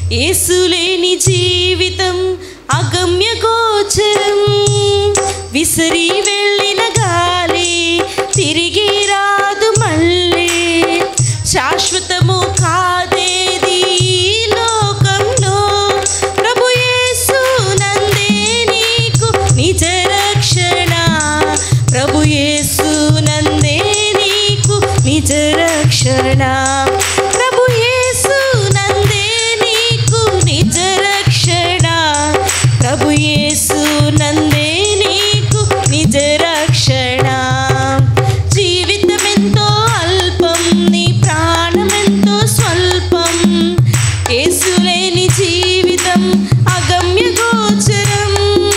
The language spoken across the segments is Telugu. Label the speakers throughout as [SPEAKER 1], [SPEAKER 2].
[SPEAKER 1] ఏసులేని జీవితం అగమ్య గోచరం విసిరి వెళ్ళిన గాలి తిరిగి రాదు మళ్ళీ శాశ్వతము కాదేది ఈ లోకంలో ప్రభు యేసు నందే నీకు నిజ రక్షణ ప్రభు యేసు నందే నీకు నిజ రక్షణ ప్రభు యేసు నందే నీకు నిజ రక్షణ ప్రభు యేసు నందే నీకు నిజ రక్షణ జీవితమెంతో అల్పం నీ ప్రాణమెంతో స్వల్పం యేసులేని జీవితం అగమ్య గోచరం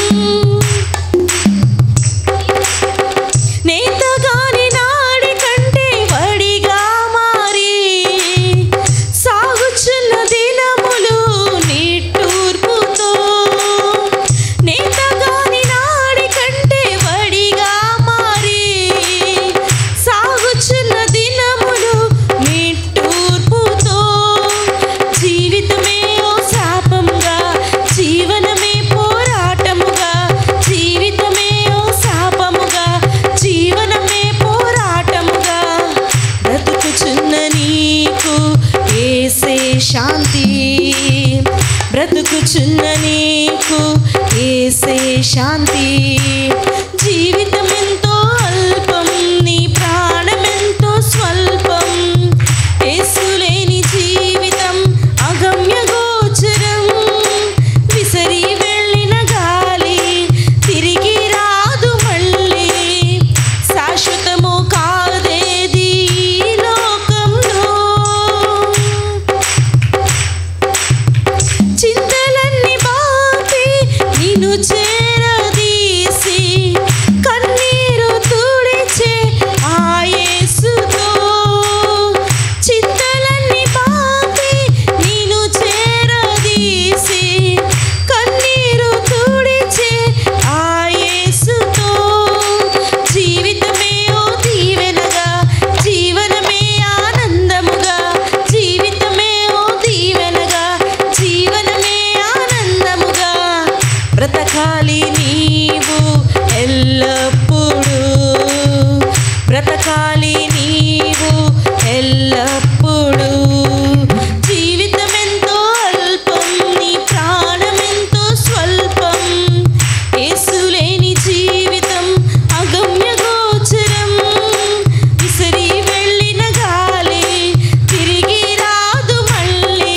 [SPEAKER 1] నేతగాని నాడి కంటే వడిగా మారి సాగుచున్న దినములు నిట్టూర్పుతో నేతగాని నాడి కంటే వడిగా మారి సాగుచున్న దినములు నిట్టూర్పుతో జీవితమే ఓ శాపముగా జీవనమే పోరాటముగా జీవితమే ఓ శాపముగా జీవనమే పోరాటముగా బ్రతుకుచున్న నీకు ఏసే శాంతి బ్రతుకుచున్న నీకు ఏసే శాంతి జీవితమెంతో అల్పం నీ ప్రాణమెంతో స్వల్పం యేసులేని జీవితం అగమ్య గోచరం విసరి వెళ్ళిన గాలి తిరిగి రాదు మళ్ళీ శాశ్వతము కాదేది ఈ లోకంలో చింతలన్నీ బాపి నిన్ను చేరదీసి కన్నీరు తుడిచే ఆ యేసుతో చింతలన్నీ బాపి నిన్ను చేరదీసి కన్నీరు తుడిచే ఆ యేసుతో జీవితమే ఓ దీవెనగా జీవనమే ఆనందముగా జీవితమే ఓ దీవెనగా జీవనమే ఆనందముగా బ్రతకాలి నీవు ఎల్లప్పుడూ బ్రతకాలి నీవు ఎల్లప్పుడూ జీవితమెంతో అల్పం నీ ప్రాణమెంతో స్వల్పం యేసులేని జీవితం అగమ్య గోచరం విసిరి వెళ్ళిన గాలి తిరిగి రాదు మళ్ళీ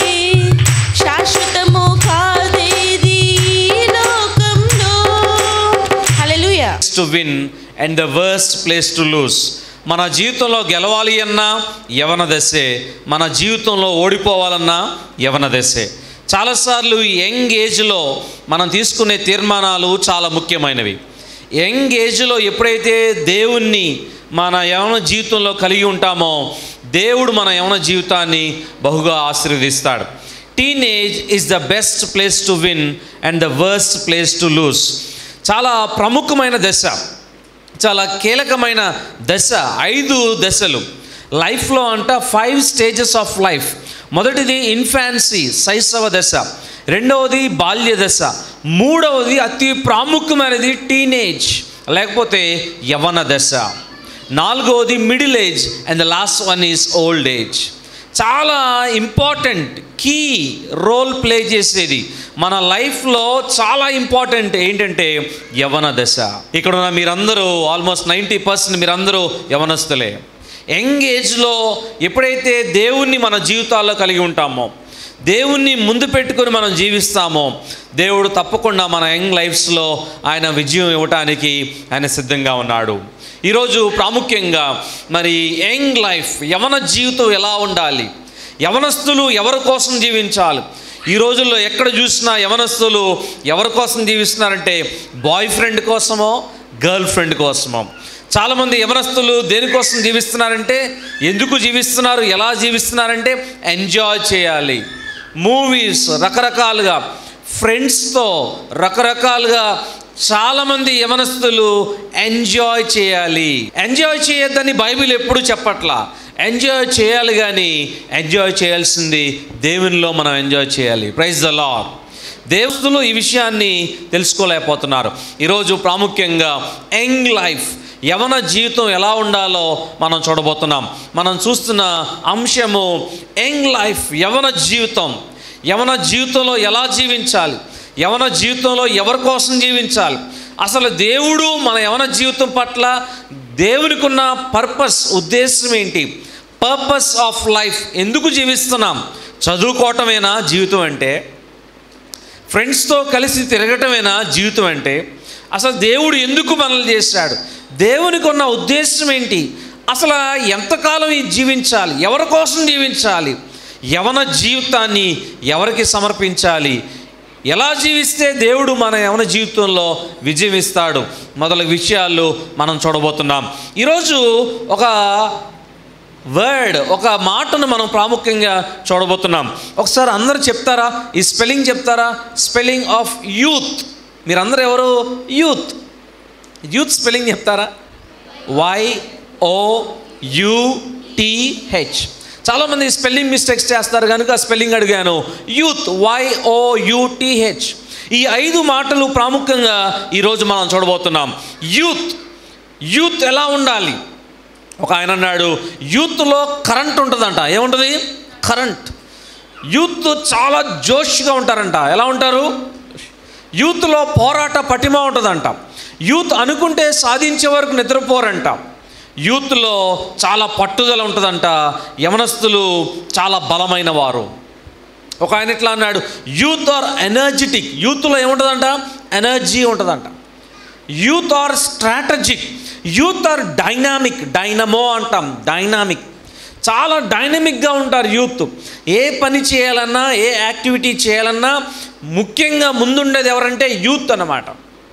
[SPEAKER 1] శాశ్వతము కాదేది ఈ లోకంలో hallelujah
[SPEAKER 2] to win and the worst place to lose మన జీవితంలో గెలవాలి అన్నా యవన దశే మన జీవితంలో ఓడిపోవాలన్నా యవన దశే చాలాసార్లు యంగ్ ఏజ్లో మనం తీసుకునే తీర్మానాలు చాలా ముఖ్యమైనవి యంగ్ ఏజ్లో ఎప్పుడైతే దేవుణ్ణి మన యవన జీవితంలో కలిగి ఉంటామో దేవుడు మన యవన జీవితాన్ని బహుగా ఆశీర్వదిస్తాడు teenage is the best place to win and the worst place to lose చాలా ప్రముఖమైన దశ చాలా కీలకమైన దశ ఐదు దశలు లైఫ్లో అంట ఫైవ్ స్టేజెస్ ఆఫ్ లైఫ్ మొదటిది ఇన్ఫాన్సీ శైశవ దశ రెండవది బాల్య దశ మూడవది అతి ప్రాముఖ్యమైనది టీనేజ్ లేకపోతే యవన దశ నాలుగవది middle age and the last one is old age చాలా ఇంపార్టెంట్ కీ రోల్ ప్లే చేసేది మన లైఫ్లో చాలా ఇంపార్టెంట్ ఏంటంటే యవన దశ ఇక్కడ ఉన్న మీరందరూ ఆల్మోస్ట్ నైంటీ పర్సెంట్ మీరందరూ యవనస్తులే యంగ్ ఏజ్లో ఎప్పుడైతే దేవుణ్ణి మన జీవితాల్లో కలిగి ఉంటామో దేవుణ్ణి ముందు పెట్టుకొని మనం జీవిస్తామో దేవుడు తప్పకుండా మన యంగ్ లైఫ్స్లో ఆయన విజయం ఇవ్వటానికి ఆయన సిద్ధంగా ఉన్నాడు ఈరోజు ప్రాముఖ్యంగా మరి యంగ్ లైఫ్ యవన జీవితం ఎలా ఉండాలి యవనస్తులు ఎవరి కోసం జీవించాలి ఈ రోజుల్లో ఎక్కడ చూసినా యవనస్తులు ఎవరి కోసం జీవిస్తున్నారంటే బాయ్ ఫ్రెండ్ కోసమో గర్ల్ ఫ్రెండ్ కోసమో చాలామంది యవనస్తులు దేనికోసం జీవిస్తున్నారంటే ఎందుకు జీవిస్తున్నారు ఎలా జీవిస్తున్నారంటే ఎంజాయ్ చేయాలి మూవీస్ రకరకాలుగా ఫ్రెండ్స్తో రకరకాలుగా చాలామంది యవనస్తులు ఎంజాయ్ చేయాలి ఎంజాయ్ చేయొద్దని బైబిల్ ఎప్పుడు చెప్పట్లా ఎంజాయ్ చేయాలి కానీ ఎంజాయ్ చేయాల్సింది దేవునిలో మనం ఎంజాయ్ చేయాలి ప్రైజ్ ద లాడ్ దేవుస్తులు ఈ విషయాన్ని తెలుసుకోలేకపోతున్నారు ఈరోజు ప్రాముఖ్యంగా యంగ్ లైఫ్ యవన జీవితం ఎలా ఉండాలో మనం చూడబోతున్నాం మనం చూస్తున్న అంశము యంగ్ లైఫ్ యవన జీవితం యవన జీవితంలో ఎలా జీవించాలి యవన జీవితంలో ఎవరి కోసం జీవించాలి అసలు దేవుడు మన యవన జీవితం పట్ల దేవునికి ఉన్న పర్పస్ ఉద్దేశం ఏంటి పర్పస్ ఆఫ్ లైఫ్ ఎందుకు జీవిస్తున్నాం చదువుకోవటమేనా జీవితం అంటే ఫ్రెండ్స్తో కలిసి తిరగటమేనా జీవితం అంటే అసలు దేవుడు ఎందుకు మనల్ని చేశాడు దేవునికి ఉన్న ఉద్దేశం ఏంటి అసలు ఎంతకాలం ఈ జీవించాలి ఎవరి కోసం జీవించాలి యవన జీవితాన్ని ఎవరికి సమర్పించాలి ఎలా జీవిస్తే దేవుడు మన యవన జీవితంలో విజయం ఇస్తాడు మొదలగు విషయాలు మనం చూడబోతున్నాం ఈరోజు ఒక వర్డ్ ఒక మాటను మనం ప్రాముఖ్యంగా చూడబోతున్నాం ఒకసారి అందరూ చెప్తారా ఈ స్పెల్లింగ్ చెప్తారా స్పెల్లింగ్ ఆఫ్ యూత్ మీరందరూ ఎవరు యూత్ యూత్ స్పెల్లింగ్ చెప్తారా వై ఓ యుటిహెచ్ చాలామంది స్పెల్లింగ్ మిస్టేక్స్ చేస్తారు కనుక స్పెల్లింగ్ అడిగాను యూత్ వై ఓ యుటిహెచ్ ఈ ఐదు మాటలు ప్రాముఖ్యంగా ఈరోజు మనం చూడబోతున్నాం యూత్ యూత్ ఎలా ఉండాలి ఒక ఆయన అన్నాడు యూత్లో కరెంట్ ఉంటుందంట ఏముంటుంది కరెంట్ యూత్ చాలా జోష్గా ఉంటారంట ఎలా ఉంటారు యూత్లో పోరాట పటిమ ఉంటుందంట యూత్ అనుకుంటే సాధించే వరకు నిద్రపోరంట యూత్లో చాలా పట్టుదల ఉంటుందంట యవనస్తులు చాలా బలమైన వారు ఒక ఆయన ఇట్లా అన్నాడు యూత్ ఆర్ ఎనర్జెటిక్ యూత్లో ఏముంటుందంట ఎనర్జీ ఉంటుందంట youth are strategic youth are dynamic dynamo అంటాం డైనామిక్ చాలా డైనమిక్గా ఉంటారు యూత్ ఏ పని చేయాలన్నా ఏ యాక్టివిటీ చేయాలన్నా ముఖ్యంగా ముందుండేది ఎవరంటే యూత్ అన్నమాట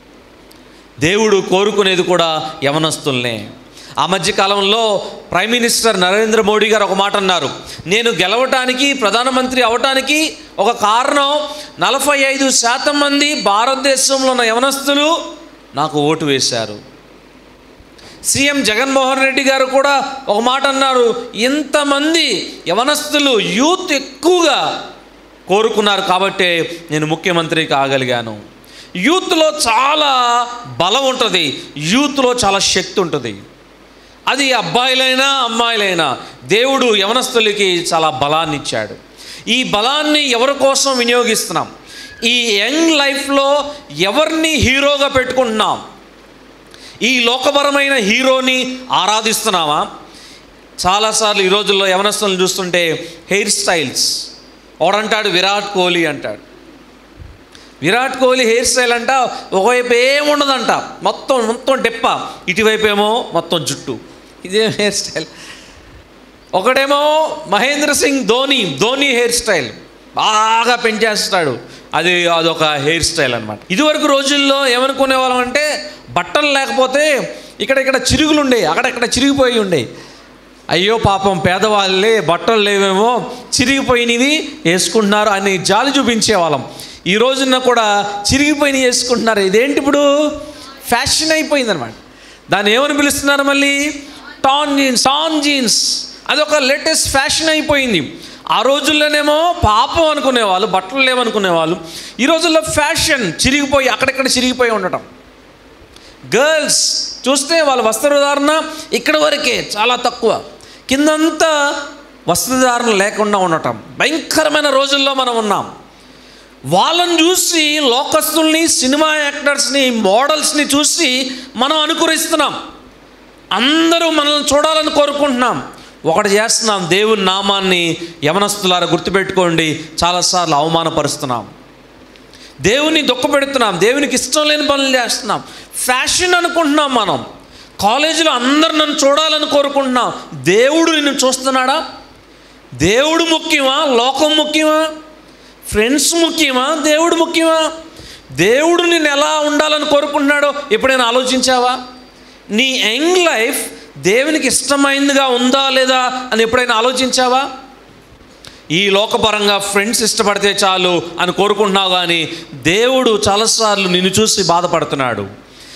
[SPEAKER 2] దేవుడు కోరుకునేది కూడా యవనస్తుల్నే ఆ మధ్య కాలంలో ప్రైమ్ మినిస్టర్ నరేంద్ర మోడీ గారు ఒక మాట అన్నారు నేను గెలవటానికి ప్రధానమంత్రి అవటానికి ఒక కారణం నలభై ఐదు శాతం మంది భారతదేశంలో ఉన్న యవనస్తులు నాకు ఓటు వేశారు సీఎం జగన్మోహన్ రెడ్డి గారు కూడా ఒక మాట అన్నారు ఇంతమంది యవనస్తులు యూత్ ఎక్కువగా కోరుకున్నారు కాబట్టే నేను ముఖ్యమంత్రి కాగలిగాను యూత్లో చాలా బలం ఉంటుంది యూత్లో చాలా శక్తి ఉంటుంది అది అబ్బాయిలైనా అమ్మాయిలైనా దేవుడు యవనస్తులకి చాలా బలాన్ని ఇచ్చాడు ఈ బలాన్ని ఎవరి కోసం వినియోగిస్తున్నాం ఈ యంగ్ లైఫ్లో ఎవరిని హీరోగా పెట్టుకుంటున్నాం ఈ లోకపరమైన హీరోని ఆరాధిస్తున్నామా చాలాసార్లు ఈ రోజుల్లో యవనస్తులను చూస్తుంటే హెయిర్ స్టైల్స్ ఒకడంటాడు విరాట్ కోహ్లీ అంటాడు విరాట్ కోహ్లీ హెయిర్ స్టైల్ అంట ఒకవైపు ఏముండదంట మొత్తం మొత్తం డెప్ప ఇటువైపు ఏమో మొత్తం జుట్టు ఇదే హెయిర్ స్టైల్ ఒకడేమో మహేంద్ర సింగ్ ధోని ధోని హెయిర్ స్టైల్ బాగా పెంచేస్తాడు అది అదొక హెయిర్ స్టైల్ అనమాట ఇదివరకు రోజుల్లో ఏమనుకునే వాళ్ళం అంటే బట్టలు లేకపోతే ఇక్కడ ఇక్కడ చిరుగులు ఉండేవి అక్కడక్కడ చిరిగిపోయి ఉండేవి అయ్యో పాపం పేదవాళ్ళే బట్టలు లేవేమో చిరిగిపోయినవి వేసుకుంటున్నారు అని జాలి చూపించే వాళ్ళం ఈ రోజున కూడా చిరిగిపోయినవి వేసుకుంటున్నారు ఇదేంటి ఇప్పుడు ఫ్యాషన్ అయిపోయిందనమాట దాన్ని ఏమని పిలుస్తున్నారు మళ్ళీ టాన్ జీన్స్ టాన్ జీన్స్ అదొక లేటెస్ట్ ఫ్యాషన్ అయిపోయింది ఆ రోజుల్లోనేమో పాపం అనుకునేవాళ్ళు బట్టలు లేవనుకునేవాళ్ళు ఈ రోజుల్లో ఫ్యాషన్ చిరిగిపోయి అక్కడెక్కడ చిరిగిపోయి ఉండటం గర్ల్స్ చూస్తే వాళ్ళ వస్త్రధారణ ఇక్కడ వరకే చాలా తక్కువ కిందంతా వస్త్రధారణ లేకుండా ఉండటం భయంకరమైన రోజుల్లో మనం ఉన్నాం వాళ్ళని చూసి లోకస్తుల్ని సినిమా యాక్టర్స్ని మోడల్స్ని చూసి మనం అనుకరిస్తున్నాం అందరూ మనల్ని చూడాలని కోరుకుంటున్నాం ఒకటి చేస్తున్నాం దేవుని నామాన్ని యవనస్తులారా గుర్తుపెట్టుకోండి చాలాసార్లు అవమానపరుస్తున్నాం దేవుని దుఃఖపెడుతున్నాం దేవునికి ఇష్టం లేని పనులు చేస్తున్నాం ఫ్యాషన్ అనుకుంటున్నాం మనం కాలేజీలో అందరు నన్ను చూడాలని కోరుకుంటున్నాం దేవుడు నిన్ను చూస్తున్నాడా దేవుడు ముఖ్యమా లోకం ముఖ్యమా ఫ్రెండ్స్ ముఖ్యమా దేవుడు ముఖ్యమా దేవుడు నిన్ను ఎలా ఉండాలని కోరుకుంటున్నాడో ఎప్పుడైనా ఆలోచించావా నీ యంగ్ లైఫ్ దేవునికి ఇష్టమైందిగా ఉందా లేదా అని ఎప్పుడైనా ఆలోచించావా ఈ లోకపరంగా ఫ్రెండ్స్ ఇష్టపడితే చాలు అని కోరుకుంటున్నావు కానీ దేవుడు చాలాసార్లు నిన్ను చూసి బాధపడుతున్నాడు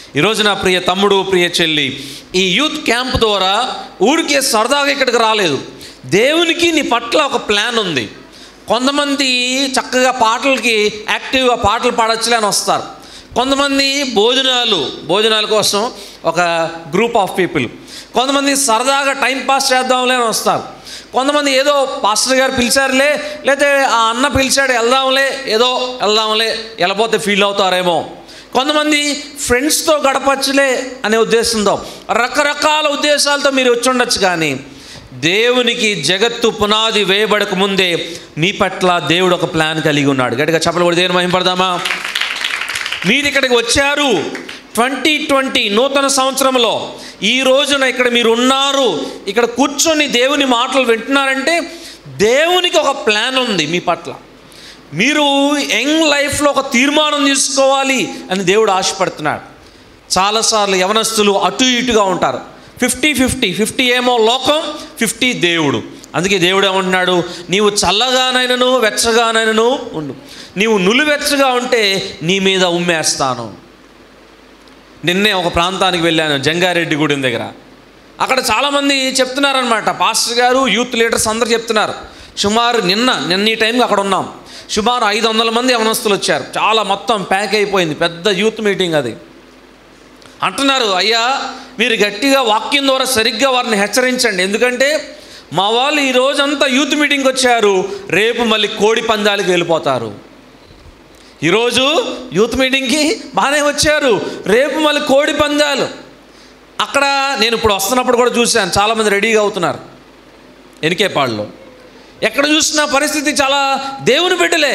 [SPEAKER 2] ఈరోజు నా ప్రియ తమ్ముడు ప్రియ చెల్లి ఈ యూత్ క్యాంప్ ద్వారా ఊరికే సరదాగా ఇక్కడికి రాలేదు దేవునికి నీ పట్ల ఒక ప్లాన్ ఉంది కొంతమంది చక్కగా పాటలకి యాక్టివ్గా పాటలు పాడొచ్చులే అని వస్తారు కొంతమంది భోజనాలు భోజనాల కోసం ఒక గ్రూప్ ఆఫ్ పీపుల్ కొంతమంది సరదాగా టైం పాస్ చేద్దాంలే అని వస్తారు కొంతమంది ఏదో పాస్టర్ గారు పిలిచారులే లేకపోతే ఆ అన్న పిలిచాడు వెళ్దాంలే ఏదో వెళ్దాంలే వెళ్ళపోతే ఫీల్ అవుతారేమో కొంతమంది ఫ్రెండ్స్తో గడపచ్చులే అనే ఉద్దేశంతో రకరకాల ఉద్దేశాలతో మీరు వచ్చి ఉండొచ్చు కానీ దేవునికి జగత్తు పునాది వేయబడక ముందే మీ పట్ల దేవుడు ఒక ప్లాన్ కలిగి ఉన్నాడు గట్టిగా చెప్పబడి దేవుని మహింపడదామా మీరు ఇక్కడికి వచ్చారు ట్వంటీ ట్వంటీ నూతన సంవత్సరంలో ఈ రోజున ఇక్కడ మీరు ఉన్నారు ఇక్కడ కూర్చొని దేవుని మాటలు వింటున్నారంటే దేవునికి ఒక ప్లాన్ ఉంది మీ పట్ల మీరు యంగ్ లైఫ్లో ఒక తీర్మానం తీసుకోవాలి అని దేవుడు ఆశపడుతున్నాడు చాలాసార్లు యవనస్తులు అటు ఇటుగా ఉంటారు ఫిఫ్టీ ఫిఫ్టీ ఫిఫ్టీ ఏమో లోకం ఫిఫ్టీ దేవుడు అందుకే దేవుడు ఏమంటున్నాడు నీవు చల్లగానైనను వెచ్చగానైనను ఉండు నీవు నులివెచ్చగా ఉంటే నీ మీద ఉమ్మేస్తాను నిన్నే ఒక ప్రాంతానికి వెళ్ళాను జంగారెడ్డి గుడి దగ్గర అక్కడ చాలామంది చెప్తున్నారనమాట పాస్టర్ గారు యూత్ లీడర్స్ అందరు చెప్తున్నారు సుమారు నిన్న నిన్న ఈ టైంకి అక్కడ ఉన్నాం సుమారు ఐదు వందల మంది యవనస్తులు వచ్చారు చాలా మొత్తం ప్యాక్ అయిపోయింది పెద్ద యూత్ మీటింగ్ అది అంటున్నారు అయ్యా మీరు గట్టిగా వాక్యం ద్వారా సరిగ్గా వారిని హెచ్చరించండి ఎందుకంటే మా వాళ్ళు ఈ రోజంతా యూత్ మీటింగ్కి వచ్చారు రేపు మళ్ళీ కోడి పందాలకి వెళ్ళిపోతారు ఈరోజు యూత్ మీటింగ్కి బాగానే వచ్చారు రేపు మళ్ళీ కోడి పందాలు అక్కడ నేను ఇప్పుడు వస్తున్నప్పుడు కూడా చూశాను చాలామంది రెడీగా అవుతున్నారు ఎనికేపాళ్ళు ఎక్కడ చూసినా పరిస్థితి చాలా దేవుని బిడ్డలే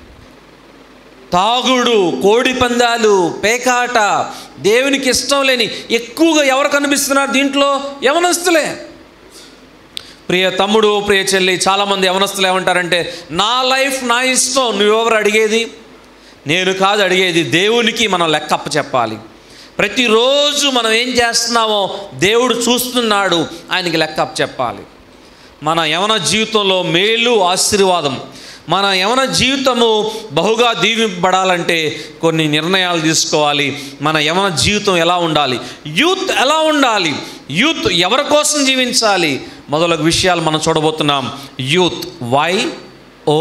[SPEAKER 2] తాగుడు కోడి పందాలు పేకాట దేవునికి ఇష్టం లేని ఎక్కువగా ఎవరు కనిపిస్తున్నారు దీంట్లో యవనస్తులే ప్రియ తమ్ముడు ప్రియ చెల్లి చాలామంది యవనస్తులు ఏమంటారంటే నా లైఫ్ నా ఇష్టం నువ్వెవరు అడిగేది నేను కాదు అడిగేది దేవునికి మనం లెక్కప్ప చెప్పాలి ప్రతిరోజు మనం ఏం చేస్తున్నామో దేవుడు చూస్తున్నాడు ఆయనకి లెక్కప్ప చెప్పాలి మన యవన జీవితంలో మేలు ఆశీర్వాదం మన యవన జీవితము బహుగా దీవింపబడాలంటే కొన్ని నిర్ణయాలు తీసుకోవాలి మన యవన జీవితం ఎలా ఉండాలి యూత్ ఎలా ఉండాలి యూత్ ఎవరి కోసం జీవించాలి మొదలగు విషయాలు మనం చూడబోతున్నాం యూత్ వై ఓ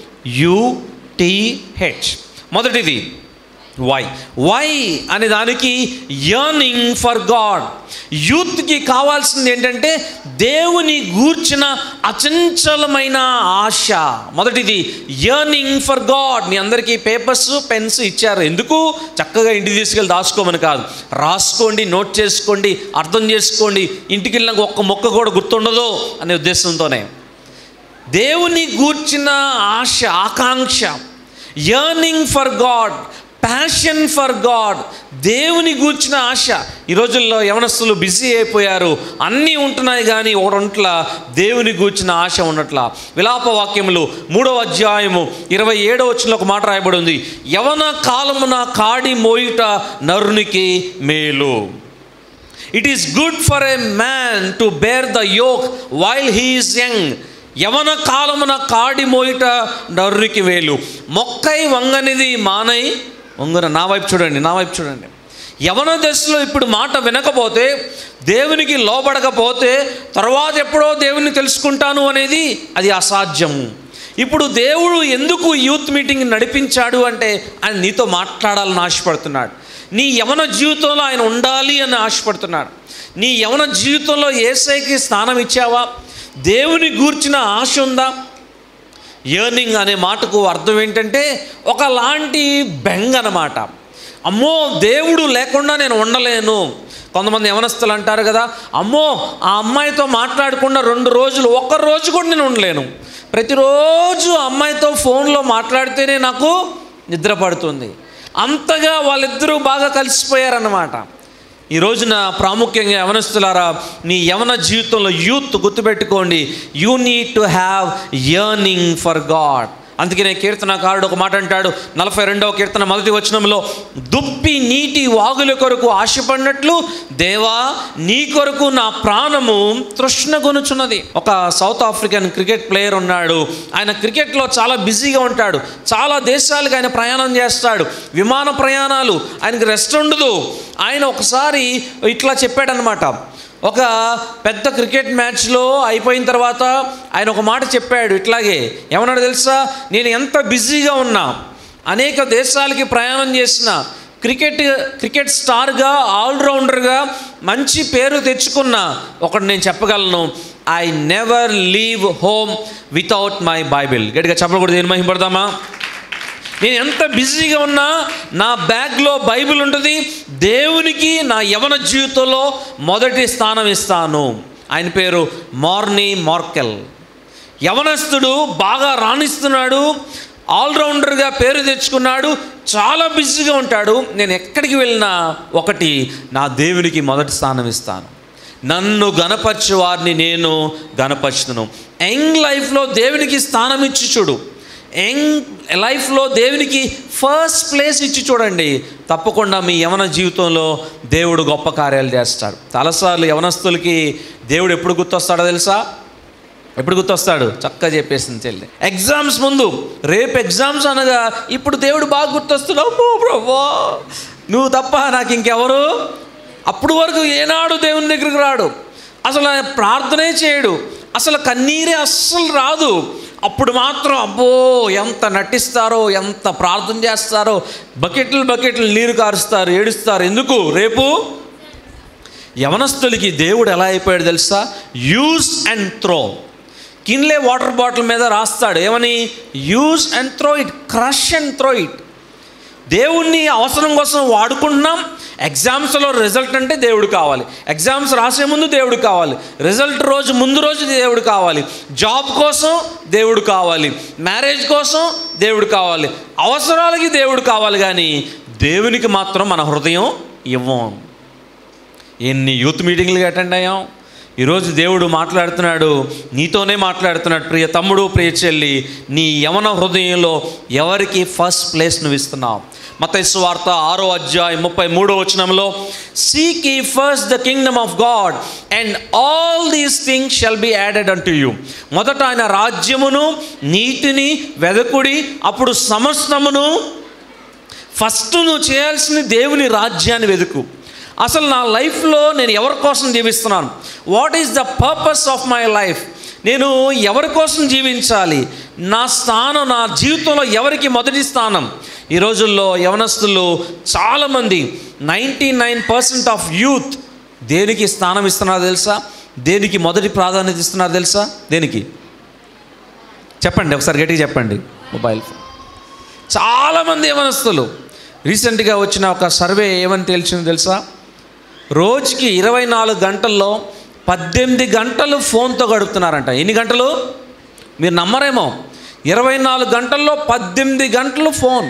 [SPEAKER 2] యుటిహెచ్ మొదటిది వై వై అనే దానికి యర్నింగ్ ఫర్ గాడ్ యూత్కి కావాల్సింది ఏంటంటే దేవుని గూర్చిన అచంచలమైన ఆశ మొదటిది యర్నింగ్ ఫర్ గాడ్ మీ అందరికీ పేపర్స్ పెన్స్ ఇచ్చారు ఎందుకు చక్కగా ఇంటికి తీసుకెళ్ళి దాచుకోమని కాదు రాసుకోండి నోట్ చేసుకోండి అర్థం చేసుకోండి ఇంటికి వెళ్ళినాక ఒక్క మొక్క కూడా గుర్తుండదు అనే ఉద్దేశంతోనే దేవుని గూర్చిన ఆశ ఆకాంక్ష yearning for God passion for God దేవుని గూర్చిన ఆశ ఈ రోజుల్లో యవనస్తులు బిజీ అయిపోయారు అన్నీ ఉంటున్నాయి కానీ ఒకటొంట్ల దేవుని గూర్చిన ఆశ ఉన్నట్ల విలాప వాక్యములు మూడవ అధ్యాయము ఇరవై ఏడవ వచ్చిన ఒక మాట రాయబడి ఉంది యవన కాలమున కాడి మోయుట నరునికి మేలు it is good for a man to bear the yoke while he is young యవన కాలమున కాడి మోయిట నర్రికి వేలు మొక్కై వంగనిది మానై వంగున నా వైపు చూడండి నా వైపు చూడండి యవన దశలో ఇప్పుడు మాట వినకపోతే దేవునికి లోబడకపోతే తర్వాత ఎప్పుడో దేవుని తెలుసుకుంటాను అనేది అది అసాధ్యము ఇప్పుడు దేవుడు ఎందుకు యూత్ మీటింగ్ నడిపించాడు అంటే ఆయన నీతో మాట్లాడాలని ఆశపడుతున్నాడు నీ యవన జీవితంలో ఆయన ఉండాలి అని ఆశపడుతున్నాడు నీ యవన జీవితంలో ఏసైకి స్థానం ఇచ్చావా దేవుని గూర్చిన ఆశ ఉందా యర్నింగ్ అనే మాటకు అర్థం ఏంటంటే ఒకలాంటి బెంగ్ అన్నమాట అమ్మో దేవుడు లేకుండా నేను ఉండలేను కొంతమంది యవనస్తులు అంటారు కదా అమ్మో ఆ అమ్మాయితో మాట్లాడకుండా రెండు రోజులు ఒక్క రోజు కూడా నేను ఉండలేను ప్రతిరోజు ఆ అమ్మాయితో ఫోన్లో మాట్లాడితేనే నాకు నిద్ర పడుతుంది అంతగా వాళ్ళిద్దరూ బాగా కలిసిపోయారన్నమాట ఈ రోజున ప్రాముఖ్యంగా యవనస్తులారా నీ యవన జీవితంలో యూత్ గుర్తుపెట్టుకోండి you need to have yearning for God అందుకనే కీర్తనకారుడు ఒక మాట అంటాడు నలభై రెండవ కీర్తన మొదటి వచనంలో దుప్పి నీటి వాగుల కొరకు ఆశపడినట్లు దేవా నీ కొరకు నా ప్రాణము తృష్ణగొనుచున్నది ఒక సౌత్ ఆఫ్రికన్ క్రికెట్ ప్లేయర్ ఉన్నాడు ఆయన క్రికెట్లో చాలా బిజీగా ఉంటాడు చాలా దేశాలకు ఆయన ప్రయాణం చేస్తాడు విమాన ప్రయాణాలు ఆయనకి రెస్ట్ ఉండదు ఆయన ఒకసారి ఇట్లా చెప్పాడనమాట ఒక పెద్ద క్రికెట్ మ్యాచ్లో అయిపోయిన తర్వాత ఆయన ఒక మాట చెప్పాడు ఇట్లాగే ఏమన్నాడు తెలుసా నేను ఎంత బిజీగా ఉన్నా అనేక దేశాలకి ప్రయాణం చేసిన క్రికెట్ క్రికెట్ స్టార్గా ఆల్రౌండర్గా మంచి పేరు తెచ్చుకున్న ఒకటి నేను చెప్పగలను I never leave home without my Bible గట్టిగా చెప్పకూడదు ఏం మహింపడదామా నేను ఎంత బిజీగా ఉన్నా నా బ్యాగ్లో బైబిల్ ఉంటుంది దేవునికి నా యవన జీవితంలో మొదటి స్థానం ఇస్తాను ఆయన పేరు మార్నీ మార్కెల్ యవనస్తుడు బాగా రాణిస్తున్నాడు ఆల్రౌండర్గా పేరు తెచ్చుకున్నాడు చాలా బిజీగా ఉంటాడు నేను ఎక్కడికి వెళ్ళినా ఒకటి నా దేవునికి మొదటి స్థానం ఇస్తాను నన్ను గనపరచు వారిని నేను గనపరచును యంగ్ లైఫ్లో దేవునికి స్థానం ఇచ్చి చూడు యంగ్ లైఫ్లో దేవునికి ఫస్ట్ ప్లేస్ ఇచ్చి చూడండి తప్పకుండా మీ యవన జీవితంలో దేవుడు గొప్ప కార్యాలు చేస్తాడు చాలాసార్లు యవనస్తులకి దేవుడు ఎప్పుడు గుర్తొస్తాడో తెలుసా ఎప్పుడు గుర్తొస్తాడు చక్కగా చెప్పేసింది చెల్లి ఎగ్జామ్స్ ముందు రేపు ఎగ్జామ్స్ అనగా ఇప్పుడు దేవుడు బాగా గుర్తొస్తున్నావు అమ్మో ప్రభా నువ్వు తప్ప నాకు ఇంకెవరు అప్పుడు వరకు ఏనాడు దేవుని దగ్గరికి రాడు అసలు ఆయన ప్రార్థనే చేయడు అసలు కన్నీరే అస్సలు రాదు అప్పుడు మాత్రం అబ్బో ఎంత నటిస్తారో ఎంత ప్రార్థన చేస్తారో బకెట్లు బకెట్లు నీరు కారుస్తారు ఏడుస్తారు ఎందుకు రేపు యవనస్తులకి దేవుడు ఎలా అయిపోయాడు తెలుసా use and throw Kinley water bottle మీద రాస్తాడు ఏమని use and throw it crush and throw it దేవుణ్ణి అవసరం కోసం వాడుకుంటున్నాం ఎగ్జామ్స్లో రిజల్ట్ అంటే దేవుడు కావాలి ఎగ్జామ్స్ రాసే ముందు దేవుడు కావాలి రిజల్ట్ రోజు ముందు రోజు దేవుడు కావాలి జాబ్ కోసం దేవుడు కావాలి మ్యారేజ్ కోసం దేవుడు కావాలి అవసరాలకి దేవుడు కావాలి కానీ దేవునికి మాత్రం మన హృదయం ఇవ్వం ఎన్ని యూత్ మీటింగ్లు అటెండ్ అయ్యాం ఈరోజు దేవుడు మాట్లాడుతున్నాడు నీతోనే మాట్లాడుతున్నాడు ప్రియ తమ్ముడు ప్రియ చెల్లి నీ యవన హృదయంలో ఎవరికి ఫస్ట్ ప్లేస్ నువ్వు ఇస్తున్నావు మతైసు వార్త ఆరో అధ్యాయం ముప్పై మూడో వచనంలో seek ye first the kingdom of God and all these things shall be added unto you మొదట ఆయన రాజ్యమును నీతిని వెదకుడి అప్పుడు సమస్తమును ఫస్ట్ నువ్వు చేయాల్సింది దేవుని రాజ్యాన్ని వెతుకు అసలు నా లైఫ్లో నేను ఎవరి కోసం జీవిస్తున్నాను what is the purpose of my life నేను ఎవరి కోసం జీవించాలి నా స్థానం నా జీవితంలో ఎవరికి మొదటి స్థానం ఈ రోజుల్లో యవనస్తులు చాలామంది ninety nine percent of youth దేనికి స్థానం ఇస్తున్నారు తెలుసా దేనికి మొదటి ప్రాధాన్యత ఇస్తున్నారు తెలుసా దేనికి చెప్పండి ఒకసారి గట్టిగా చెప్పండి మొబైల్ ఫోన్ చాలామంది యవనస్తులు రీసెంట్గా వచ్చిన ఒక సర్వే ఏమని తేల్చింది తెలుసా రోజుకి ఇరవై నాలుగు గంటల్లో పద్దెనిమిది గంటలు ఫోన్తో గడుపుతున్నారంట ఎన్ని గంటలు మీరు నమ్మరేమో ఇరవై నాలుగు గంటల్లో పద్దెనిమిది గంటలు ఫోన్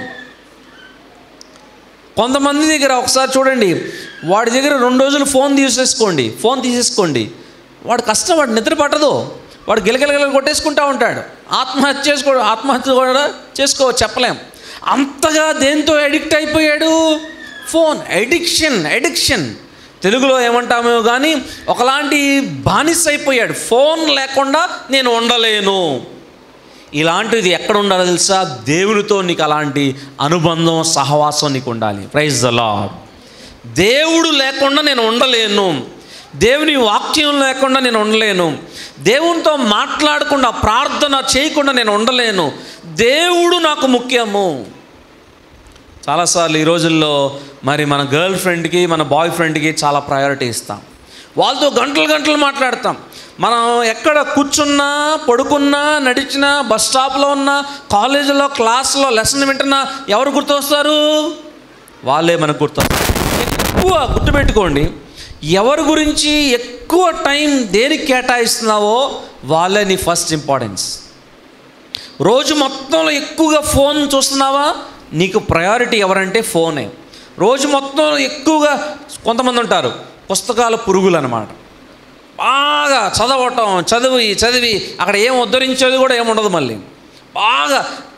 [SPEAKER 2] కొంతమంది దగ్గర ఒకసారి చూడండి వాడి దగ్గర రెండు రోజులు ఫోన్ తీసేసుకోండి ఫోన్ తీసేసుకోండి వాడు కష్టం వాడు నిద్ర పట్టదు వాడు గిలగిలగిల కొట్టేసుకుంటా ఉంటాడు ఆత్మహత్య చేసుకో ఆత్మహత్య కూడా చేసుకో చెప్పలేం అంతగా దేంతో అడిక్ట్ అయిపోయాడు ఫోన్ ఎడిక్షన్ ఎడిక్షన్ తెలుగులో ఏమంటామో కానీ ఒకలాంటి బానిస అయిపోయాడు ఫోన్ లేకుండా నేను ఉండలేను ఇలాంటిది ఎక్కడ ఉండాలో తెలుసా దేవునితో నీకు అలాంటి అనుబంధం సహవాసం నీకు ఉండాలి ప్రైజ్ ద లాడ్ దేవుడు లేకుండా నేను ఉండలేను దేవుని వాక్యం లేకుండా నేను ఉండలేను దేవునితో మాట్లాడకుండా ప్రార్థన చేయకుండా నేను ఉండలేను దేవుడు నాకు ముఖ్యము చాలాసార్లు ఈ రోజుల్లో మరి మన గర్ల్ ఫ్రెండ్కి మన బాయ్ ఫ్రెండ్కి చాలా ప్రయారిటీ ఇస్తాం వాళ్ళతో గంటలు గంటలు మాట్లాడతాం మనం ఎక్కడ కూర్చున్నా పడుకున్నా నడిచినా బస్ స్టాప్లో ఉన్నా కాలేజీలో క్లాస్లో లెసన్ వింటున్నా ఎవరు గుర్తొస్తారు వాళ్ళే మనకు గుర్తొస్తారు ఎక్కువ గుర్తుపెట్టుకోండి ఎవరి గురించి ఎక్కువ టైం దేనికి కేటాయిస్తున్నావో వాళ్ళే నీ ఫస్ట్ ఇంపార్టెన్స్ రోజు మొత్తంలో ఎక్కువగా ఫోన్ చూస్తున్నావా నీకు ప్రయారిటీ ఎవరంటే ఫోనే రోజు మొత్తం ఎక్కువగా కొంతమంది ఉంటారు పుస్తకాల పురుగులు అనమాట బాగా చదవటం చదివి చదివి అక్కడ ఏం ఉద్ధరించేది కూడా ఏముండదు మళ్ళీ బాగా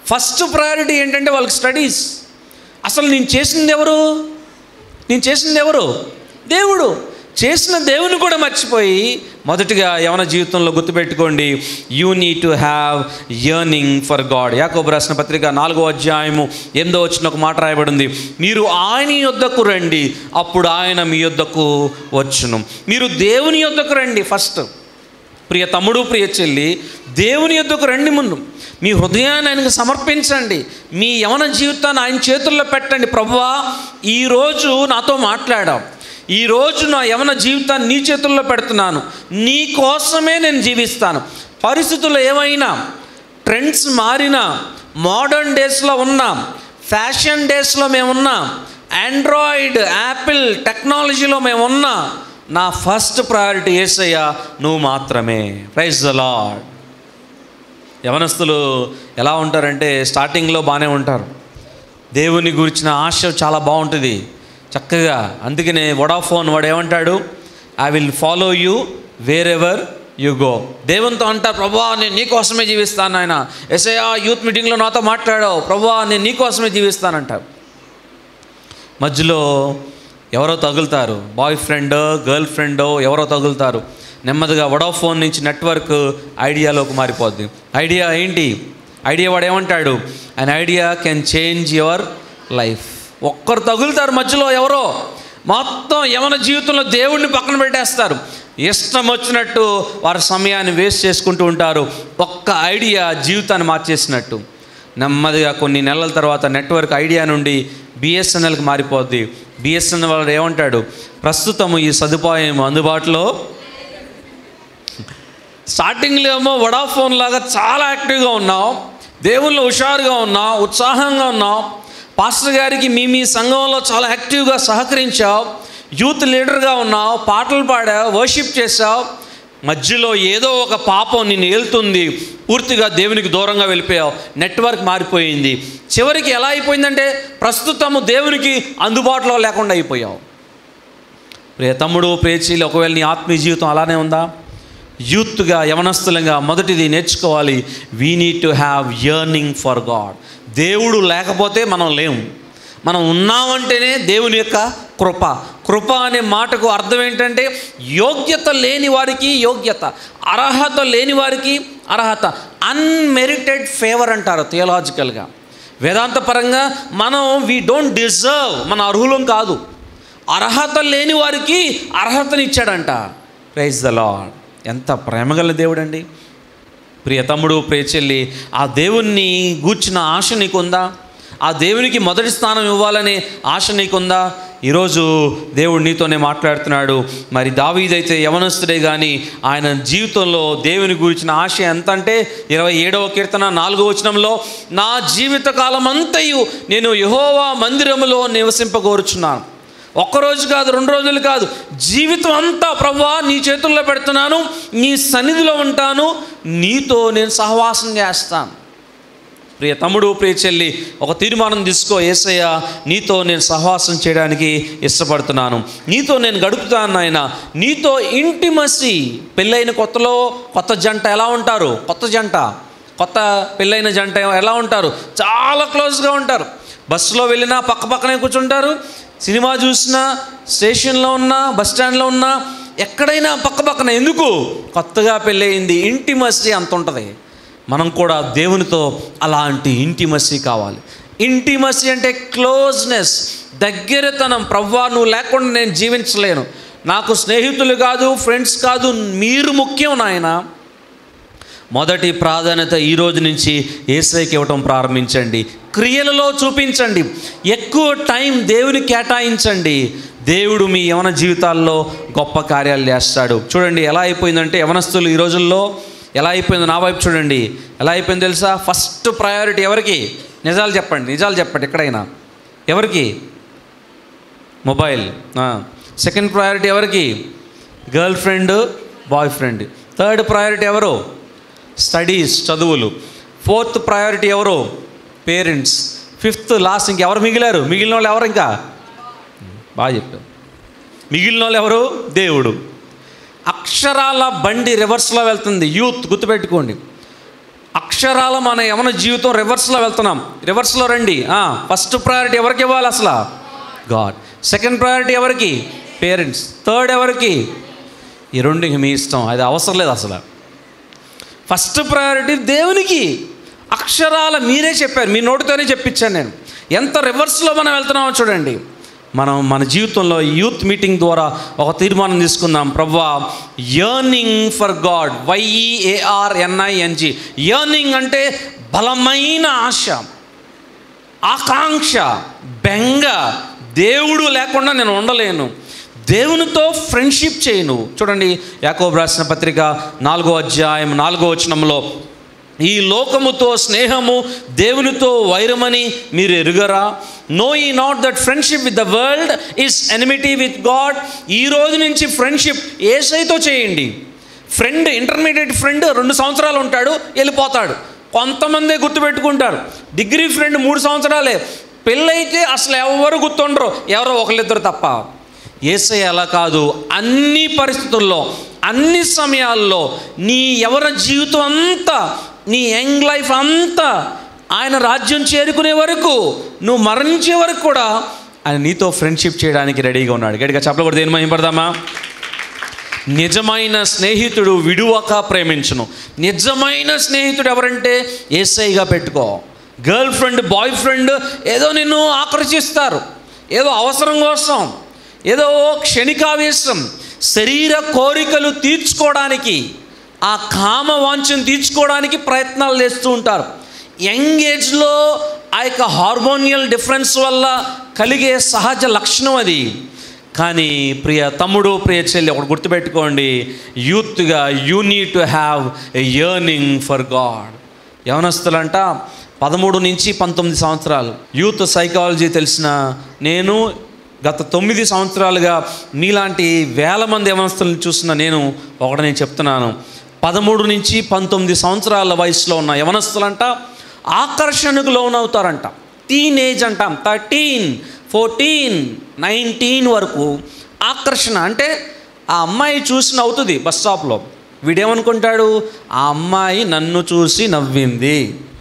[SPEAKER 2] ఫస్ట్ ప్రయారిటీ ఏంటంటే వాళ్ళకి స్టడీస్ అసలు నేను చేసింది ఎవరు నేను చేసింది ఎవరు దేవుడు చేసిన దేవుని కూడా మర్చిపోయి మొదటిగా యవన జీవితంలో గుర్తుపెట్టుకోండి you need to have yearning for God యాకోబు రాసిన పత్రిక నాలుగో అధ్యాయము ఎనిమిదో వచ్చిన ఒక మాట రాయబడింది మీరు ఆయన యొద్దకు రండి అప్పుడు ఆయన మీ యొద్దకు వచ్చును మీరు దేవుని యొద్దకు రండి ఫస్ట్ ప్రియ తమ్ముడు ప్రియ చెల్లి దేవుని యొద్దకు రండి ముందు మీ హృదయాన్ని ఆయనకు సమర్పించండి మీ యవన జీవితాన్ని ఆయన చేతుల్లో పెట్టండి ప్రభువా ఈరోజు నాతో మాట్లాడాం ఈరోజు నా యవన జీవితాన్ని నీ చేతుల్లో పెడుతున్నాను నీ కోసమే నేను జీవిస్తాను పరిస్థితులు ఏమైనా ట్రెండ్స్ మారినా మోడర్న్ డేస్లో ఉన్నాం ఫ్యాషన్ డేస్లో మేము ఉన్నాం ఆండ్రాయిడ్ యాపిల్ టెక్నాలజీలో మేము ఉన్నాం నా ఫస్ట్ ప్రయారిటీ ఏసయ్యా నువ్వు మాత్రమే ప్రైజ్ ద లాడ్ యవనస్తులు ఎలా ఉంటారంటే స్టార్టింగ్లో బాగానే ఉంటారు దేవుని గురించిన ఆశ చాలా బాగుంటుంది చక్కగా అందుకనే వడాఫోన్ వాడు ఏమంటాడు I will follow you wherever you go దేవునితో అంటారు ప్రభా నేను నీకోసమే జీవిస్తాను ఆయన ఎస్ఐఆ యూత్ మీటింగ్లో నాతో మాట్లాడావు ప్రభా నేను నీకోసమే జీవిస్తానంటారు మధ్యలో ఎవరో తగులుతారు బాయ్ ఫ్రెండ్ గర్ల్ ఫ్రెండ్ ఎవరో తగులుతారు నెమ్మదిగా వడాఫోన్ నుంచి నెట్వర్క్ ఐడియాలోకి మారిపోద్ది ఐడియా ఏంటి ఐడియా వాడు ఏమంటాడు and idea can change your life ఒక్కరు తగులుతారు మధ్యలో ఎవరో మొత్తం యవన జీవితంలో దేవుడిని పక్కన పెట్టేస్తారు ఇష్టం వచ్చినట్టు వారి సమయాన్ని వేస్ట్ చేసుకుంటూ ఉంటారు ఒక్క ఐడియా జీవితాన్ని మార్చేసినట్టు నెమ్మదిగా కొన్ని నెలల తర్వాత నెట్వర్క్ ఐడియా నుండి బిఎస్ఎన్ఎల్కి మారిపోద్ది బిఎస్ఎన్ఎల్ వాడు ఏమంటాడు ప్రస్తుతం ఈ సదుపాయం అందుబాటులో స్టార్టింగ్లో ఏమో వడాఫోన్ లాగా చాలా యాక్టివ్గా ఉన్నాం దేవుళ్ళు హుషారుగా ఉన్నాం ఉత్సాహంగా ఉన్నాం పాస్టర్ గారికి మీ మీ సంఘంలో చాలా యాక్టివ్గా సహకరించావు యూత్ లీడర్గా ఉన్నావు పాటలు పాడావు వర్షిప్ చేసావు మధ్యలో ఏదో ఒక పాపం నిన్ను ఏలుతుంది పూర్తిగా దేవునికి దూరంగా వెళ్ళిపోయావు నెట్వర్క్ మారిపోయింది చివరికి ఎలా అయిపోయిందంటే ప్రస్తుతము దేవునికి అందుబాటులో లేకుండా అయిపోయావు ప్రియ తమ్ముడు ప్రేచీలు ఒకవేళ నీ ఆత్మీయ జీవితం అలానే ఉందా యూత్గా యవనస్తులంగా మొదటిది నేర్చుకోవాలి we need to have yearning for God దేవుడు లేకపోతే మనం లేము మనం ఉన్నామంటేనే దేవుని యొక్క కృప కృప అనే మాటకు అర్థం ఏంటంటే యోగ్యత లేని వారికి యోగ్యత అర్హత లేని వారికి అర్హత అన్మెరిటెడ్ ఫేవర్ అంటారు థియలాజికల్గా వేదాంత పరంగా మనం వీ డోంట్ డిజర్వ్ మన అర్హులం కాదు అర్హత లేని వారికి అర్హతనిచ్చాడంట ప్రైజ్ ద లాడ్ ఎంత ప్రేమగల దేవుడండి ప్రియ తమ్ముడు ప్రియ చెల్లి ఆ దేవుణ్ణి గూర్చిన ఆశ నీకుందా ఆ దేవునికి మొదటి స్థానం ఇవ్వాలనే ఆశ నీకుందా ఈరోజు దేవుడు నీతోనే మాట్లాడుతున్నాడు మరి దావీదైతే యవనస్తుడే కానీ ఆయన జీవితంలో దేవుని గురించిన ఆశ ఎంత అంటే ఇరవై ఏడవ కీర్తన నాలుగో వచనంలో నా జీవితకాలం అంతయు నేను యహోవా మందిరములో నివసింపగోరుచున్నాను ఒక్కరోజు కాదు రెండు రోజులు కాదు జీవితం అంతా ప్రభా నీ చేతుల్లో పెడుతున్నాను నీ సన్నిధిలో ఉంటాను నీతో నేను సహవాసం చేస్తాను ప్రియ తమ్ముడు ప్రియ చెల్లి ఒక తీర్మానం తీసుకో ఏసయ్య నీతో నేను సహవాసం చేయడానికి ఇష్టపడుతున్నాను నీతో నేను గడుపుతాను నాయన నీతో ఇంటిమసి పెళ్ళైన కొత్తలో కొత్త జంట ఎలా ఉంటారు కొత్త జంట కొత్త పెళ్ళైన జంట ఎలా ఉంటారు చాలా క్లోజ్గా ఉంటారు బస్సులో వెళ్ళినా పక్క పక్కనే కూర్చుంటారు సినిమా చూసినా స్టేషన్లో ఉన్నా బస్ స్టాండ్లో ఉన్నా ఎక్కడైనా పక్క పక్కన ఎందుకు కొత్తగా పెళ్ళయింది ఇంటిమసీ అంత ఉంటుంది మనం కూడా దేవునితో అలాంటి ఇంటిమసీ కావాలి ఇంటిమసీ అంటే క్లోజ్నెస్ దగ్గరతనం ప్రవ్వా నువ్వు లేకుండా నేను జీవించలేను నాకు స్నేహితులు కాదు ఫ్రెండ్స్ కాదు మీరు ముఖ్యం నాయన మొదటి ప్రాధాన్యత ఈ రోజు నుంచి ఏసైకి ఇవ్వటం ప్రారంభించండి క్రియలలో చూపించండి ఎక్కువ టైం దేవుని కేటాయించండి దేవుడు మీ యవన జీవితాల్లో గొప్ప కార్యాలు చేస్తాడు చూడండి ఎలా అయిపోయిందంటే యవనస్తులు ఈ రోజుల్లో ఎలా అయిపోయిందో నా వైపు చూడండి ఎలా అయిపోయిందో తెలుసా ఫస్ట్ ప్రయారిటీ ఎవరికి నిజాలు చెప్పండి నిజాలు చెప్పండి ఎక్కడైనా ఎవరికి మొబైల్ సెకండ్ ప్రయారిటీ ఎవరికి girl friend boy friend third priority ఎవరు స్టడీస్ చదువులు ఫోర్త్ ప్రయారిటీ ఎవరు పేరెంట్స్ ఫిఫ్త్ లాస్ట్ ఇంకెవరు మిగిలారు మిగిలిన వాళ్ళు ఎవరు ఇంకా బాగా చెప్పారు మిగిలిన వాళ్ళు ఎవరు దేవుడు అక్షరాల బండి రివర్స్లో వెళ్తుంది యూత్ గుర్తుపెట్టుకోండి అక్ష అక్షరాల మన యవన జీవితం రివర్స్లో వెళ్తున్నాం రివర్స్లో రండి ఫస్ట్ ప్రయారిటీ ఎవరికి ఇవ్వాలి అసలు గాడ్ సెకండ్ ప్రయారిటీ ఎవరికి పేరెంట్స్ థర్డ్ ఎవరికి ఈ రెండు ఇంక మీ ఇష్టం అది అవసరం లేదు అసలు ఫస్ట్ ప్రయారిటీ దేవునికి అక్షరాల మీరే చెప్పారు మీ నోటితోనే చెప్పించాను నేను ఎంత రివర్స్లో మనం వెళ్తున్నామో చూడండి మనం మన జీవితంలో యూత్ మీటింగ్ ద్వారా ఒక తీర్మానం తీసుకుందాం ప్రవ్వా yearning for God Y E A R N I N G yearning అంటే బలమైన ఆశ ఆకాంక్ష బెంగ దేవుడు లేకుండా నేను ఉండలేను దేవునితో ఫ్రెండ్షిప్ చేయను చూడండి యాకోబు రాసిన పత్రిక నాలుగో అధ్యాయం నాలుగో వచనంలో ఈ లోకముతో స్నేహము దేవునితో వైరమని మీరు ఎరుగరా know ye not that friendship with the world is enmity with God ఈ రోజు నుంచి ఫ్రెండ్షిప్ ఏసైతో చేయండి ఫ్రెండ్ ఇంటర్మీడియట్ ఫ్రెండ్ రెండు సంవత్సరాలు ఉంటాడు వెళ్ళిపోతాడు కొంతమందే గుర్తుపెట్టుకుంటారు డిగ్రీ ఫ్రెండ్ మూడు సంవత్సరాలే పెళ్ళైతే అసలు ఎవరు గుర్తుండరు ఎవరో ఒకళ్ళిద్దరు తప్ప ఏసై అలా కాదు అన్ని పరిస్థితుల్లో అన్ని సమయాల్లో నీ ఎవరి జీవితం అంతా నీ యంగ్ లైఫ్ అంతా ఆయన రాజ్యం చేరుకునే వరకు నువ్వు మరణించే వరకు కూడా ఆయన నీతో ఫ్రెండ్షిప్ చేయడానికి రెడీగా ఉన్నాడు గట్టిగా చెప్పకూడదు దేని మహింపడదామా నిజమైన స్నేహితుడు విడువక ప్రేమించును నిజమైన స్నేహితుడు ఎవరంటే ఏసైగా పెట్టుకో గర్ల్ ఫ్రెండ్ బాయ్ ఫ్రెండ్ ఏదో నిన్ను ఆకర్షిస్తారు ఏదో అవసరం కోసం ఏదో క్షణికావేశం శరీర కోరికలు తీర్చుకోవడానికి ఆ కామ వాంఛను తీర్చుకోవడానికి ప్రయత్నాలు చేస్తూ ఉంటారు యంగ్ ఏజ్లో ఆ యొక్క హార్మోనియల్ డిఫరెన్స్ వల్ల కలిగే సహజ లక్షణం అది కానీ ప్రియ తమ్ముడు ప్రియ చెల్లి ఒకటి గుర్తుపెట్టుకోండి యూత్గా you need to have a yearning for God యవనస్తులంట పదమూడు నుంచి పంతొమ్మిది సంవత్సరాలు యూత్ సైకాలజీ తెలిసిన నేను గత తొమ్మిది సంవత్సరాలుగా మీలాంటి వేల మంది యవనస్తులను చూసిన నేను ఒకటి నేను చెప్తున్నాను పదమూడు నుంచి పంతొమ్మిది సంవత్సరాల వయసులో ఉన్న యవనస్తులంట ఆకర్షణకు లోనవుతారంట టీనేజ్ అంటాం థర్టీన్ ఫోర్టీన్ నైన్టీన్ వరకు ఆకర్షణ అంటే ఆ అమ్మాయి చూసి నవ్వుతుంది బస్ స్టాప్లో వీడేమనుకుంటాడు ఆ అమ్మాయి నన్ను చూసి నవ్వింది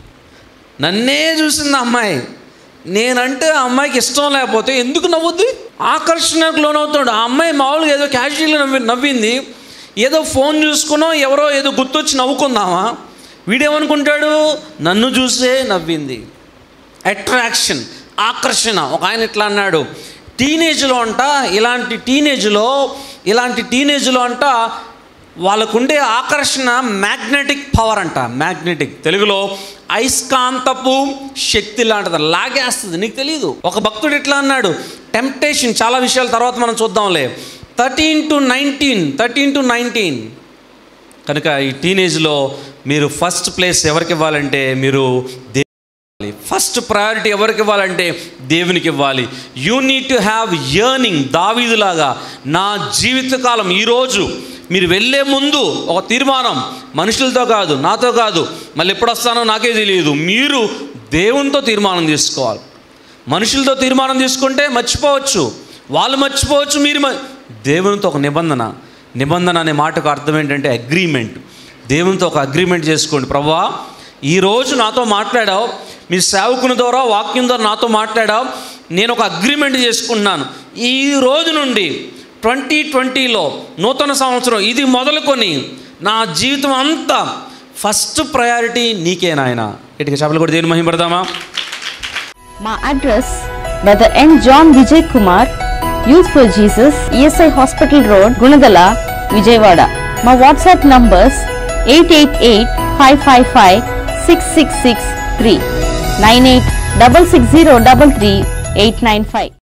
[SPEAKER 2] నన్నే చూసింది ఆ అమ్మాయి నేనంటే ఆ అమ్మాయికి ఇష్టం లేకపోతే ఎందుకు నవ్వుద్ది ఆకర్షణకు లోనవుతాడు ఆ అమ్మాయి మామూలుగా ఏదో క్యాజువల్గా నవ్వి నవ్వింది ఏదో ఫోన్ చూసుకునో ఎవరో ఏదో గుర్తొచ్చి నవ్వుకుందామా వీడేమనుకుంటాడు నన్ను చూసే నవ్వింది అట్రాక్షన్ ఆకర్షణ ఒక ఆయన ఇట్లా అన్నాడు టీనేజ్లో అంట ఇలాంటి టీనేజ్లో ఇలాంటి టీనేజ్లో అంట వాళ్ళకుండే ఆకర్షణ మ్యాగ్నెటిక్ పవర్ అంట మ్యాగ్నెటిక్ తెలుగులో అయస్కాంతపు శక్తి లాంటిది లాగేస్తుంది నీకు తెలియదు ఒక భక్తుడు ఇట్లా అన్నాడు టెంప్టేషన్ చాలా విషయాల తర్వాత మనం చూద్దాంలే thirteen to nineteen thirteen to nineteen కనుక ఈ టీనేజ్లో మీరు ఫస్ట్ ప్లేస్ ఎవరికి ఇవ్వాలంటే మీరు దే ఫస్ట్ ప్రయారిటీ ఎవరికి ఇవ్వాలంటే దేవునికి ఇవ్వాలి you need to have yearning దావీదులాగా నా జీవితకాలం ఈరోజు మీరు వెళ్ళే ముందు ఒక తీర్మానం మనుషులతో కాదు నాతో కాదు మళ్ళీ ఎప్పుడు వస్తానో నాకే తెలియదు మీరు దేవునితో తీర్మానం తీసుకోవాలి మనుషులతో తీర్మానం తీసుకుంటే మర్చిపోవచ్చు వాళ్ళు మర్చిపోవచ్చు మీరు మ- దేవునితో ఒక నిబంధన నిబంధన అనే మాటకు అర్థం ఏంటంటే అగ్రిమెంట్ దేవునితో ఒక అగ్రిమెంట్ చేసుకోండి ప్రభా ఈరోజు నాతో మాట్లాడావు మీ సేవకుని ద్వారా వాక్యం ద్వారా నాతో మాట్లాడావు నేను ఒక అగ్రిమెంట్ చేసుకుంటున్నాను ఈ రోజు నుండి ట్వంటీ ట్వంటీలో నూతన సంవత్సరం ఇది మొదలుకొని నా జీవితం అంతా ఫస్ట్ ప్రయారిటీ నీకే నాయన ఇటుక చేపలు కూడా దేని మహిమపడదామా
[SPEAKER 3] మా address brother N John Vijay Kumar youth for Jesus ESI hospital road Gunadala Vijayawada మా WhatsApp numbers eight eight eight five five five six six six three nine eight double six zero double three eight nine five